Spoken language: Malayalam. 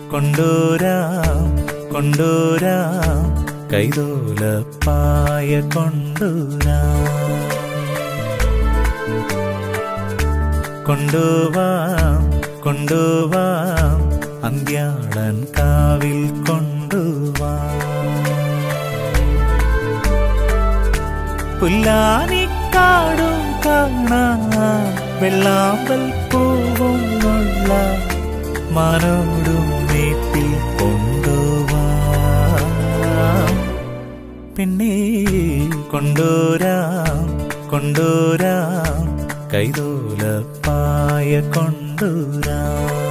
കൊണ്ടോരാം കൊണ്ടോരാം കൈതോലപ്പായ കൊണ്ടോരാം കൊണ്ടുവാം കൊണ്ടുവാം അന്ത്യാളൻ കാവിൽ കൊണ്ടുവാം പുല്ലാനിക്കാടും കാണാം വെള്ളാമ്പൽ പൂവും ഉള്ള മാനോടും വീട്ടിൽ കൊണ്ടുവാം പിന്നെ കൊണ്ടോരാം കൊണ്ടോരാം കൈതോലപ്പായ കൊണ്ടുവരാം